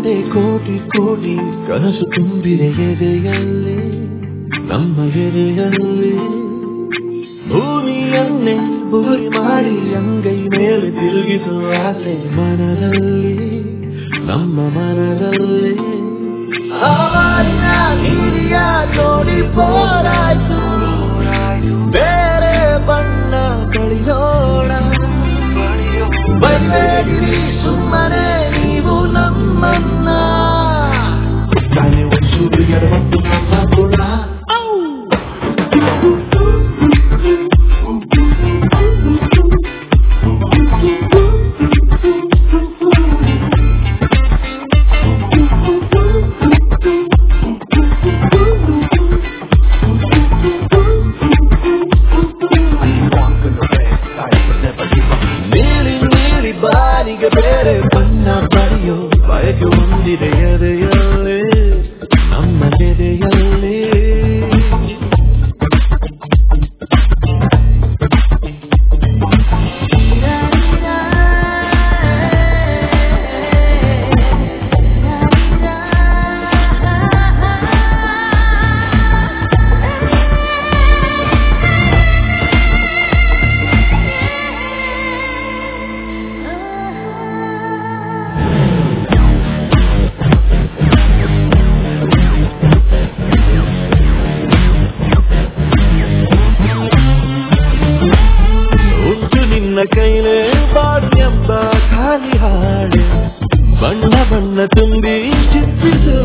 ನಮ್ಮದೇ ಕೋಟಿ ಕೋಟಿ ಕನಸು ತುಂಬಿದೆ ಎದೆಯಲ್ಲಿ ನಮ್ಮ ಎದೆಯಲ್ಲಿ ಭೂಮಿಯನ್ನೇ ಬುರಿ ಮಾಡಿ ಅಂಗೈ ಮೇಲೆ ತಿರುಗಿಸುವ ಆಸೆ ಮನದಲ್ಲಿ ನಮ್ಮ ಮನದಲ್ಲಿ ಆವಾರಿನ ನೀರಿಯ ಜೋಡಿ ಪೋರಾಯ್ತು ಬೇರೆ ಬಣ್ಣ ಬಳಿಯೋಣ ಬೈಬೇಡಿರಿ ಸುಮ್ಮನೆ ನೀವು ನಮ್ಮನ್ನ ತಾನೇ ಒಂದು ಬಿಗಡ ಮತ್ತು ನಮ್ಮ ಗುಣ ನೀಲಿ ನೀಲಿ ಬಾನಿಗೆ ಬೇರೆ ಬಣ್ಣ ಬರೆಯೋ ಬಯಕೆ ಹೊಂದಿದೆ ಎದೆಯಲ್ಲಿ ನಮ್ಮ ಎದೆಯಲ್ಲಿ ಉಂಟು ನಿನ್ನ ಕೈಲೇ ಬಾಡು ಎಂಬ ಖಾಲಿ ಹಾಡು ಬಣ್ಣ ಬಣ್ಣ ತುಂಬಿ ಚಿಪ್ಪಿಸು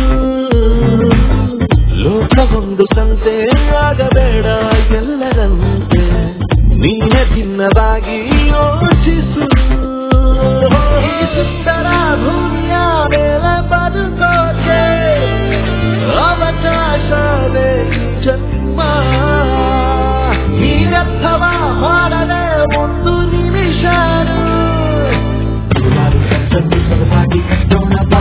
ಲೋಕವೊಂದು ಸಂತೆ ಆಗಬೇಡ ಎಲ್ಲರಂತೆ ನೀನೆ ಭಿನ್ನವಾಗಿ ಯೋಚಿಸು ಈ ಸುಂದರ ಭೂಮಿಯ ಮೇಲೆ ಬದುಕೋಕೆ ಅವಕಾಶವೇ ಜನ್ಮ ನೀರರ್ಥವ ಮಾಡದೆ ಒಂದು ನಿಮಿಷ ಸೊಗಸಾಗಿ ಕಟ್ಟೋಣ ಬಾ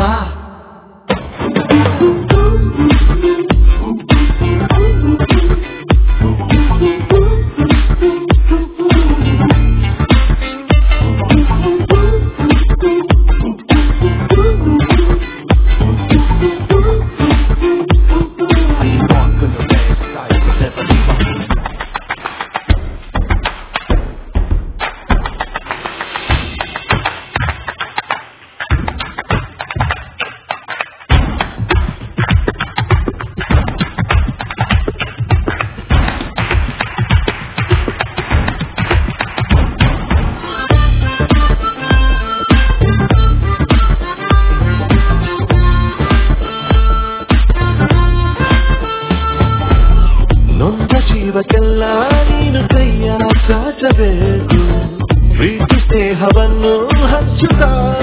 ನೊಂದ ಜೀವಕ್ಕೆಲ್ಲ ನೀನು ಕೈಯ ಚಾಚಬೇಕು ಪ್ರೀತಿ ಸ್ನೇಹವನ್ನು ಹಂಚುತ್ತಾ